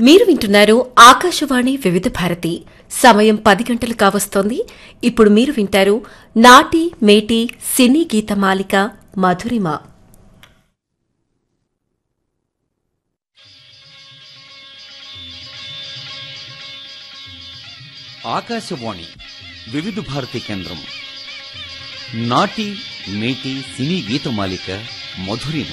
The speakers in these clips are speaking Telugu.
మీరు వింటున్నారు ఆకాశవాణి వివిధ భారతి సమయం పది గంటలు కావస్తోంది ఇప్పుడు మీరు వింటారు నాటి మేటి సినీ గీతమాలిక మధురిమ ఆకాశవాణి వివిధ భారతి కేంద్రం నాటి మేటి సినీ గీతమాలిక మధురిమ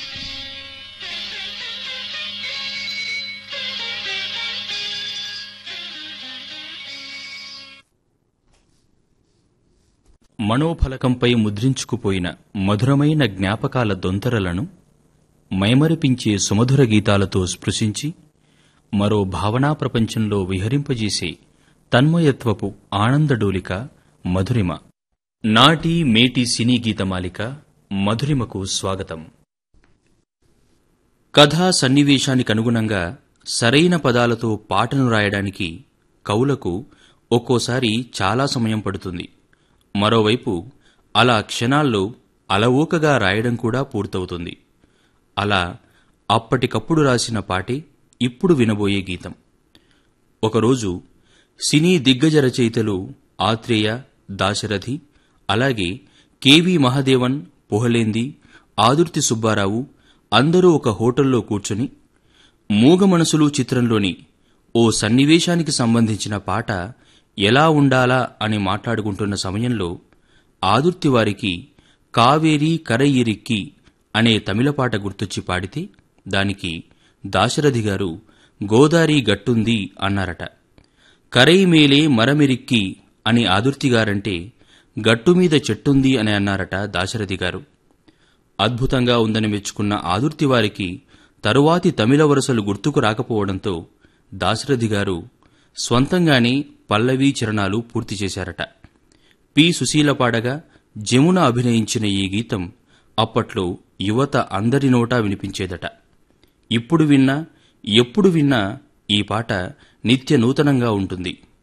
మనోఫలకంపై ముద్రించుకుపోయిన మధురమైన జ్ఞాపకాల దొంతరలను మైమరిపించే సుమధుర గీతాలతో స్పృశించి మరో భావనా ప్రపంచంలో విహరింపజేసే తన్మయత్వపు ఆనందడోలిక మధురిమ నాటి మేటి సినీ గీతమాలిక మధురిమకు స్వాగతం కథా సన్నివేశానికి అనుగుణంగా సరైన పదాలతో పాటను రాయడానికి కవులకు ఒక్కోసారి చాలా సమయం పడుతుంది మరోవైపు అలా క్షణాల్లో అలవోకగా రాయడం కూడా పూర్తవుతుంది అలా అప్పటికప్పుడు రాసిన పాటే ఇప్పుడు వినబోయే గీతం ఒకరోజు సినీ దిగ్గజ రచయితలు ఆత్రేయ దాశరథి అలాగే కెవి మహదేవన్ పుహలేంది ఆదుర్తి సుబ్బారావు అందరూ ఒక హోటల్లో కూర్చుని మూగ మనసులు చిత్రంలోని ఓ సన్నివేశానికి సంబంధించిన పాట ఎలా ఉండాలా అని మాట్లాడుకుంటున్న సమయంలో ఆదుర్తి వారికి కావేరి కరయిరిక్కి అనే తమిళ పాట గుర్తొచ్చి పాడితే దానికి దాశరథి గారు గోదారి గట్టుంది అన్నారట కరై మేలే మరమెరిక్కి అని ఆదుర్తిగారంటే గట్టుమీద చెట్టుంది అని అన్నారట దాశరథి గారు అద్భుతంగా ఉందని మెచ్చుకున్న ఆదుర్తి వారికి తరువాతి తమిళ వరుసలు గుర్తుకు రాకపోవడంతో దాశరథి గారు స్వంతంగానే పల్లవీ చరణాలు పూర్తి చేశారట పి సుశీల పాడగా జమున అభినయించిన ఈ గీతం అప్పట్లో యువత అందరి నోటా వినిపించేదట ఇప్పుడు విన్నా ఎప్పుడు విన్నా ఈ పాట నిత్య నూతనంగా ఉంటుంది